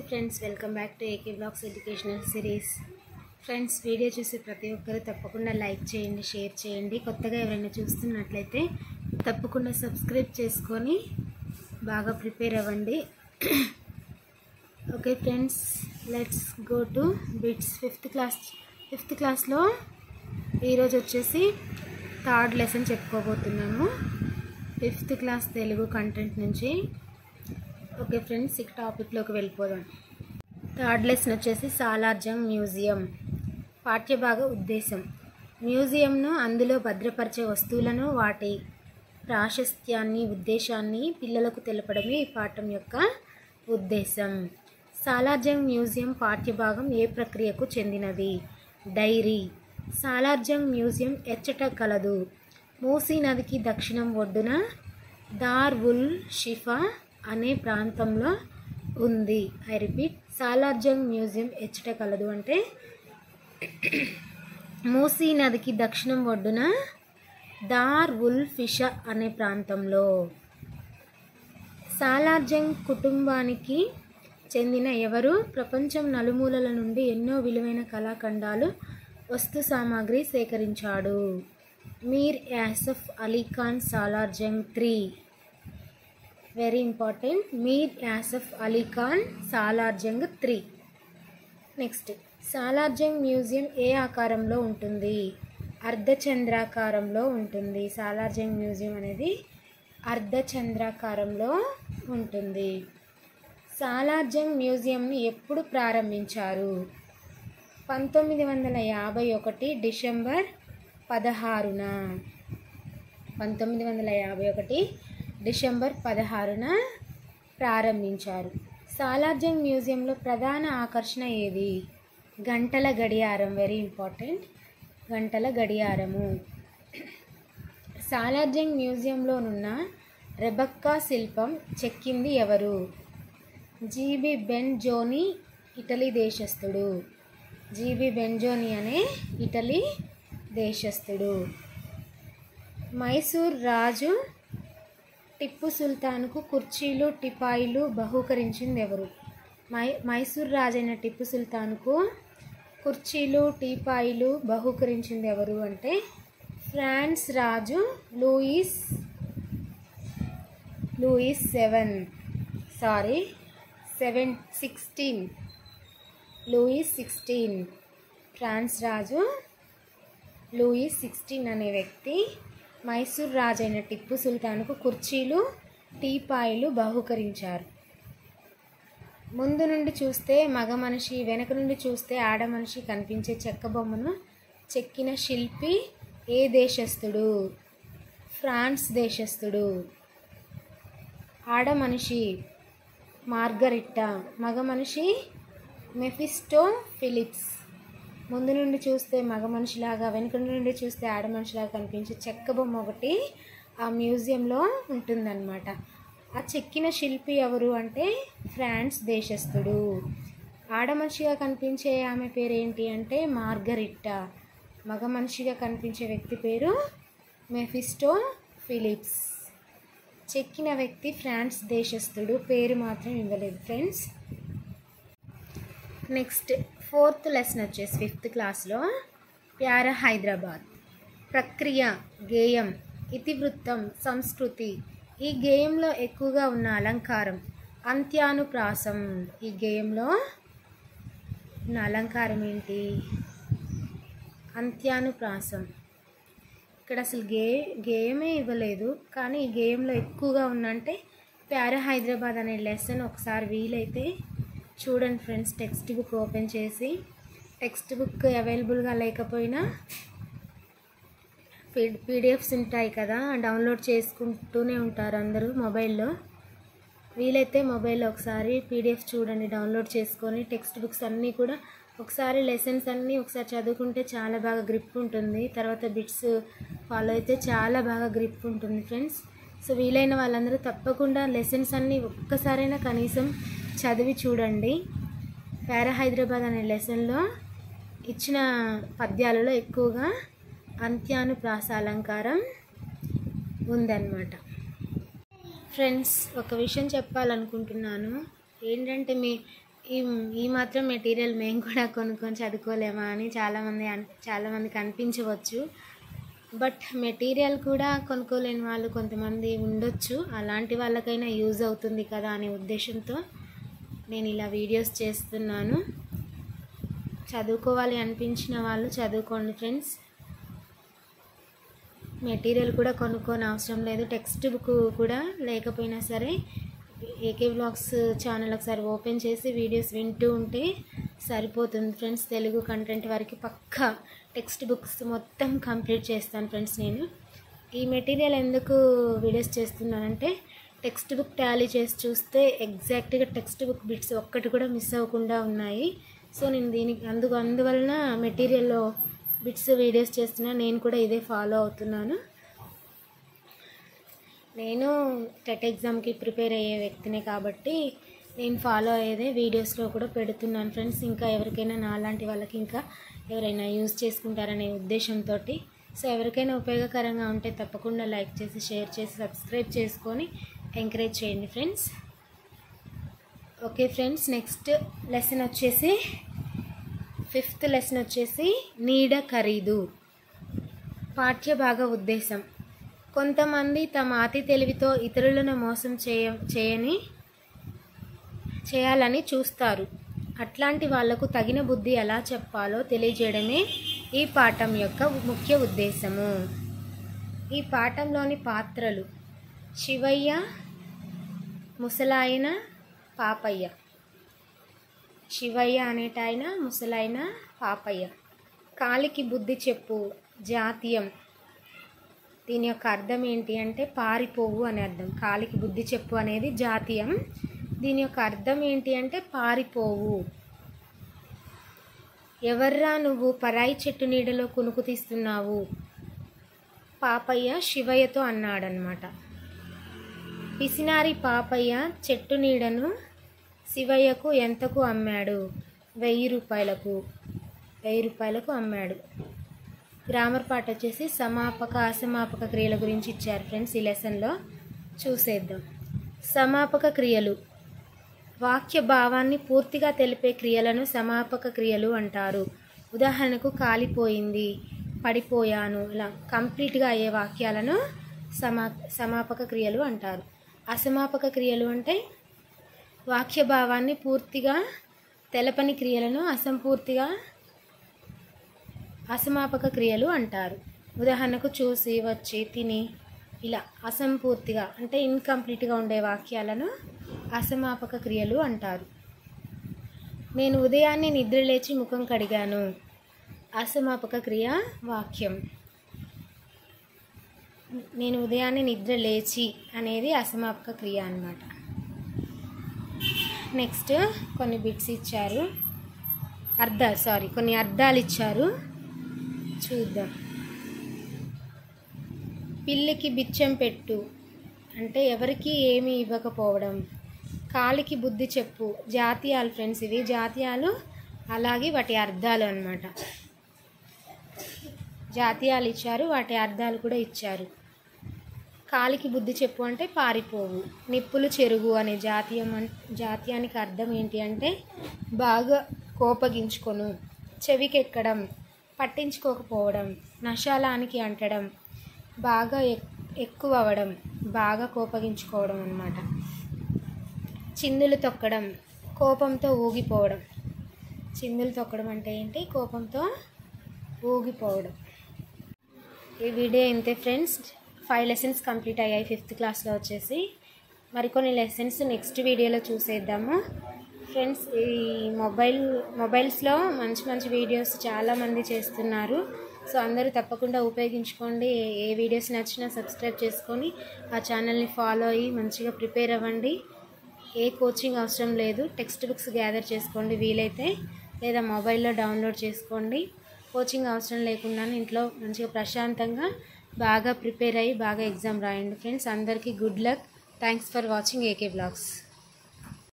friends welcome back to AK blogs educational series friends video చూసి ప్రతి ఒక్కరు తప్పకుండా లైక్ చేయండి షేర్ చేయండి కొత్తగా ఎవరైనా చూస్తున్నట్లయితే తప్పకుండా సబ్స్క్రైబ్ చేసుకొని బాగా ప్రిపేర్ అవ్వండి okay friends let's go to bits fifth class fifth క్లాస్లో ఈరోజు వచ్చేసి థర్డ్ లెసన్ చెప్పుకోబోతున్నాము ఫిఫ్త్ క్లాస్ తెలుగు కంటెంట్ నుంచి ఓకే ఫ్రెండ్స్ ఇక టాపిక్లోకి వెళ్ళిపోదాం థర్డ్ లెసన్ వచ్చేసి సాలార్జంగ్ మ్యూజియం పాఠ్యభాగ ఉద్దేశం మ్యూజియంను అందులో భద్రపరిచే వస్తువులను వాటి ప్రాశస్త్యాన్ని ఉద్దేశాన్ని పిల్లలకు తెలపడమే ఈ పాఠం యొక్క ఉద్దేశం సాలార్జంగ్ మ్యూజియం పాఠ్యభాగం ఏ ప్రక్రియకు చెందినది డైరీ సాలార్జంగ్ మ్యూజియం ఎచ్చట కలదు మూసీ నదికి దక్షిణం ఒడ్డున దార్ ఉల్ షిఫా అనే ప్రాంతంలో ఉంది ఐ రిపీట్ సాలార్జంగ్ మ్యూజియం ఎచ్చట కలదు అంటే మూసీ నదికి దక్షిణం ఒడ్డున దార్ ఉల్ ఫిషా అనే ప్రాంతంలో సాలార్జంగ్ కుటుంబానికి చెందిన ఎవరు ప్రపంచం నలుమూలల నుండి ఎన్నో విలువైన కళాఖండాలు వస్తు సామాగ్రి సేకరించాడు Mir Yousuf Ali Khan Salar Jung three very important Mir Yousuf Ali Khan Salar Jung three next Salar Jung museum ఏ ఆకారంలో ఉంటుంది అర్ధచంద్రాకారంలో ఉంటుంది సాలార్జంగ్ మ్యూజియం అనేది అర్ధచంద్రాకారంలో ఉంటుంది సాలార్జంగ్ మ్యూజియంని ఎప్పుడు ప్రారంభించారు పంతొమ్మిది వందల యాభై ఒకటి డిసెంబర్ పదహారున పంతొమ్మిది వందల యాభై ఒకటి డిసెంబర్ పదహారున ప్రారంభించారు సాలార్జంగ్ మ్యూజియంలో ప్రధాన ఆకర్షణ ఏది గంటల గడియారం వెరీ ఇంపార్టెంట్ గంటల గడియారము సాలార్జంగ్ మ్యూజియంలోనున్న రెబక్కా శిల్పం చెక్కింది ఎవరు జీబి బెన్ జోని ఇటలీ దేశస్థుడు జీబి బెంజోని అనే ఇటలీ దేశస్థుడు మైసూర్ రాజు టిప్పు సుల్తాన్కు కుర్చీలు టిపాయిలు బహూకరించింది ఎవరు మై మైసూర్ రాజైన టిప్పు సుల్తాన్కు కుర్చీలు టీపాయిలు బహూకరించింది ఎవరు అంటే ఫ్రాన్స్ రాజు Louis Louis seven sorry seven sixteen Louis sixteen France రాజు లూయిస్ సిక్స్టీన్ అనే వ్యక్తి మైసూర్ రాజైన టిప్పు సుల్తాన్కు కుర్చీలు టీపాయిలు బహుకరించారు ముందు నుండి చూస్తే మగ మనిషి వెనక నుండి చూస్తే ఆడ మనిషి కనిపించే చెక్క బొమ్మను చెక్కిన శిల్పి ఏ దేశస్థుడు ఫ్రాన్స్ దేశస్థుడు ఆడ మనిషి మార్గరిట్టా మగ మనిషి మెఫిస్టో ఫిలిప్స్ ముందు నుండి చూస్తే మగ మనిషిలాగా వెనుక నుండి చూస్తే ఆడ మనిషిలాగా కనిపించే చెక్క బొమ్మ ఒకటి ఆ మ్యూజియంలో ఉంటుందన్నమాట ఆ చెక్కిన శిల్పి ఎవరు అంటే ఫ్రాన్స్ దేశస్థుడు ఆడ మనిషిగా కనిపించే ఆమె పేరు ఏంటి అంటే మార్గరిట్టా మగ మనిషిగా కనిపించే వ్యక్తి పేరు మెఫిస్టో ఫిలిప్స్ చెక్కిన వ్యక్తి ఫ్రాన్స్ దేశస్థుడు పేరు మాత్రం ఇవ్వలేదు ఫ్రెండ్స్ నెక్స్ట్ ఫోర్త్ లెసన్ వచ్చేసి ఫిఫ్త్ క్లాస్లో ప్యార హైదరాబాద్ ప్రక్రియ గేయం ఇతివృత్తం సంస్కృతి ఈ గేయంలో ఎక్కువగా ఉన్న అలంకారం అంత్యానుప్రాసం ఈ గేయంలో ఉన్న అలంకారం ఏంటి అంత్యానుప్రాసం ఇక్కడ అసలు గే గేయమే ఇవ్వలేదు కానీ ఈ గేయంలో ఎక్కువగా ఉందంటే ప్యార హైదరాబాద్ అనే లెసన్ ఒకసారి వీలైతే చూడండి ఫ్రెండ్స్ టెక్స్ట్ బుక్ ఓపెన్ చేసి టెక్స్ట్ బుక్ అవైలబుల్గా లేకపోయినా పీ పీడిఎఫ్స్ ఉంటాయి కదా డౌన్లోడ్ చేసుకుంటూనే ఉంటారు అందరూ మొబైల్లో వీలైతే మొబైల్లో ఒకసారి పీడిఎఫ్ చూడండి డౌన్లోడ్ చేసుకొని టెక్స్ట్ బుక్స్ అన్నీ కూడా ఒకసారి లెసన్స్ అన్నీ ఒకసారి చదువుకుంటే చాలా బాగా గ్రిప్ ఉంటుంది తర్వాత బిట్స్ ఫాలో అయితే చాలా బాగా గ్రిప్ ఉంటుంది ఫ్రెండ్స్ సో వీలైన వాళ్ళందరూ తప్పకుండా లెసన్స్ అన్నీ ఒక్కసారైనా కనీసం చదివి చూడండి పారా హైదరాబాద్ అనే లెసన్లో ఇచ్చిన పద్యాలలో ఎక్కువగా అంత్యానుప్రాస అలంకారం ఉందన్నమాట ఫ్రెండ్స్ ఒక విషయం చెప్పాలనుకుంటున్నాను ఏంటంటే మీ ఈ ఈ మాత్రం మెటీరియల్ మేము కూడా కొనుక్కొని చదువుకోలేమా అని చాలామంది అన్ చాలామందికి అనిపించవచ్చు బట్ మెటీరియల్ కూడా కొనుక్కోలేని వాళ్ళు కొంతమంది ఉండొచ్చు అలాంటి వాళ్ళకైనా యూజ్ అవుతుంది కదా అనే ఉద్దేశంతో నేను ఇలా వీడియోస్ చేస్తున్నాను చదువుకోవాలి అనిపించిన వాళ్ళు చదువుకోండి ఫ్రెండ్స్ మెటీరియల్ కూడా కొనుక్కోని అవసరం లేదు టెక్స్ట్ బుక్ కూడా లేకపోయినా సరే ఏకే బ్లాగ్స్ ఛానల్ ఒకసారి ఓపెన్ చేసి వీడియోస్ వింటూ ఉంటే సరిపోతుంది ఫ్రెండ్స్ తెలుగు కంటెంట్ వరకు పక్కా టెక్స్ట్ బుక్స్ మొత్తం కంప్లీట్ చేస్తాను ఫ్రెండ్స్ నేను ఈ మెటీరియల్ ఎందుకు వీడియోస్ చేస్తున్నానంటే టెక్స్ట్ బుక్ టాలీ చేసి చూస్తే ఎగ్జాక్ట్గా టెక్స్ట్ బుక్ బిట్స్ ఒక్కటి కూడా మిస్ అవ్వకుండా ఉన్నాయి సో నేను దీనికి అందుకు అందువలన మెటీరియల్లో బిట్స్ వీడియోస్ చేస్తున్నా నేను కూడా ఇదే ఫాలో అవుతున్నాను నేను టెట్ ఎగ్జామ్కి ప్రిపేర్ అయ్యే వ్యక్తినే కాబట్టి నేను ఫాలో అయ్యేదే వీడియోస్లో కూడా పెడుతున్నాను ఫ్రెండ్స్ ఇంకా ఎవరికైనా నాలాంటి వాళ్ళకి ఇంకా ఎవరైనా యూజ్ చేసుకుంటారనే ఉద్దేశంతో సో ఎవరికైనా ఉపయోగకరంగా ఉంటే తప్పకుండా లైక్ చేసి షేర్ చేసి సబ్స్క్రైబ్ చేసుకొని ఎంకరేజ్ చేయండి friends okay friends next lesson వచ్చేసి ఫిఫ్త్ లెసన్ వచ్చేసి నీడ ఖరీదు పాఠ్యభాగ ఉద్దేశం కొంతమంది తమ అతి తెలివితో ఇతరులను మోసం చేయ చేయని చేయాలని చూస్తారు అట్లాంటి వాళ్లకు తగిన బుద్ధి ఎలా చెప్పాలో తెలియజేయడమే ఈ పాఠం యొక్క ముఖ్య ఉద్దేశము ఈ పాఠంలోని పాత్రలు శివయ్య ముసలాయన పాపయ్య శివయ్య అనేటాయన ముసలాయన పాపయ్య కాలికి బుద్ధి చెప్పు జాతీయం దీని యొక్క అర్థం ఏంటి అంటే పారిపోవు అనే అర్థం కాలికి బుద్ధి చెప్పు అనేది జాతీయం దీని యొక్క అర్థం ఏంటి అంటే పారిపోవు ఎవర్రా నువ్వు పరాయి చెట్టు నీడలో కునుకు తీస్తున్నావు పాపయ్య శివయ్యతో అన్నాడనమాట పిసినారి పాపయ్య చెట్టు నీడను శివయ్యకు ఎంతకు అమ్మాడు వెయ్యి రూపాయలకు వెయ్యి రూపాయలకు అమ్మాడు గ్రామర్ పాట వచ్చేసి సమాపక అసమాపక క్రియల గురించి ఇచ్చారు ఫ్రెండ్స్ ఈ లెసన్లో చూసేద్దాం సమాపక క్రియలు వాక్య భావాన్ని పూర్తిగా తెలిపే క్రియలను సమాపక క్రియలు అంటారు ఉదాహరణకు కాలిపోయింది పడిపోయాను ఇలా కంప్లీట్గా అయ్యే వాక్యాలను సమా సమాపక క్రియలు అంటారు అసమాపక క్రియలు అంటే వాక్య భావాన్ని పూర్తిగా తెలపని క్రియలను అసంపూర్తిగా అసమాపక క్రియలు అంటారు ఉదాహరణకు చూసి వచ్చి తిని ఇలా అసంపూర్తిగా అంటే ఇన్కంప్లీట్గా ఉండే వాక్యాలను అసమాపక క్రియలు అంటారు నేను ఉదయాన్నే నిద్ర లేచి ముఖం కడిగాను అసమాపక క్రియ వాక్యం నేను ఉదయాన్నే నిద్ర లేచి అనేది అసమాపక క్రియ అన్నమాట నెక్స్ట్ కొన్ని బిట్స్ ఇచ్చారు అర్థాలు సారీ కొన్ని అర్థాలు ఇచ్చారు చూద్దాం పిల్లికి బిచ్చం పెట్టు అంటే ఎవరికి ఏమీ ఇవ్వకపోవడం కాలికి బుద్ధి చెప్పు జాతీయాలు ఫ్రెండ్స్ ఇవి జాతీయాలు అలాగే వాటి అర్థాలు అన్నమాట జాతీయాలు ఇచ్చారు వాటి అర్థాలు కూడా ఇచ్చారు కాలికి బుద్ధి చెప్పు అంటే పారిపోవు నిప్పులు చెరుగు అనే జాతీయం అన్ జాతీయానికి అర్థం ఏంటి అంటే బాగా కోపగించుకొను చెవికెక్కడం పట్టించుకోకపోవడం నశాలానికి అంటడం బాగా ఎక్ ఎక్కువ అవ్వడం బాగా కోపగించుకోవడం అన్నమాట చిందులు తొక్కడం కోపంతో ఊగిపోవడం చిందులు తొక్కడం అంటే ఏంటి కోపంతో ఊగిపోవడం ఈ వీడియో ఇంతే ఫ్రెండ్స్ ఫైవ్ లెసన్స్ కంప్లీట్ అయ్యాయి ఫిఫ్త్ క్లాస్లో వచ్చేసి మరికొన్ని లెసన్స్ నెక్స్ట్ వీడియోలో చూసేద్దాము ఫ్రెండ్స్ ఈ మొబైల్ మొబైల్స్లో మంచి మంచి వీడియోస్ చాలామంది చేస్తున్నారు సో అందరూ తప్పకుండా ఉపయోగించుకోండి ఏ- ఏ వీడియోస్ నచ్చినా సబ్స్క్రైబ్ చేసుకొని ఆ ఛానల్ని ఫాలో అయ్యి మంచిగా ప్రిపేర్ అవ్వండి ఏ కోచింగ్ అవసరం లేదు టెక్స్ట్ బుక్స్ గ్యాదర్ చేసుకోండి వీలైతే లేదా మొబైల్లో డౌన్లోడ్ చేసుకోండి కోచింగ్ అవసరం లేకుండా ఇంట్లో మంచిగా ప్రశాంతంగా బాగా ప్రిపేర్ అయ్యి బాగా ఎగ్జామ్ రాయండి ఫ్రెండ్స్ అందరికీ good luck thanks for watching AK blogs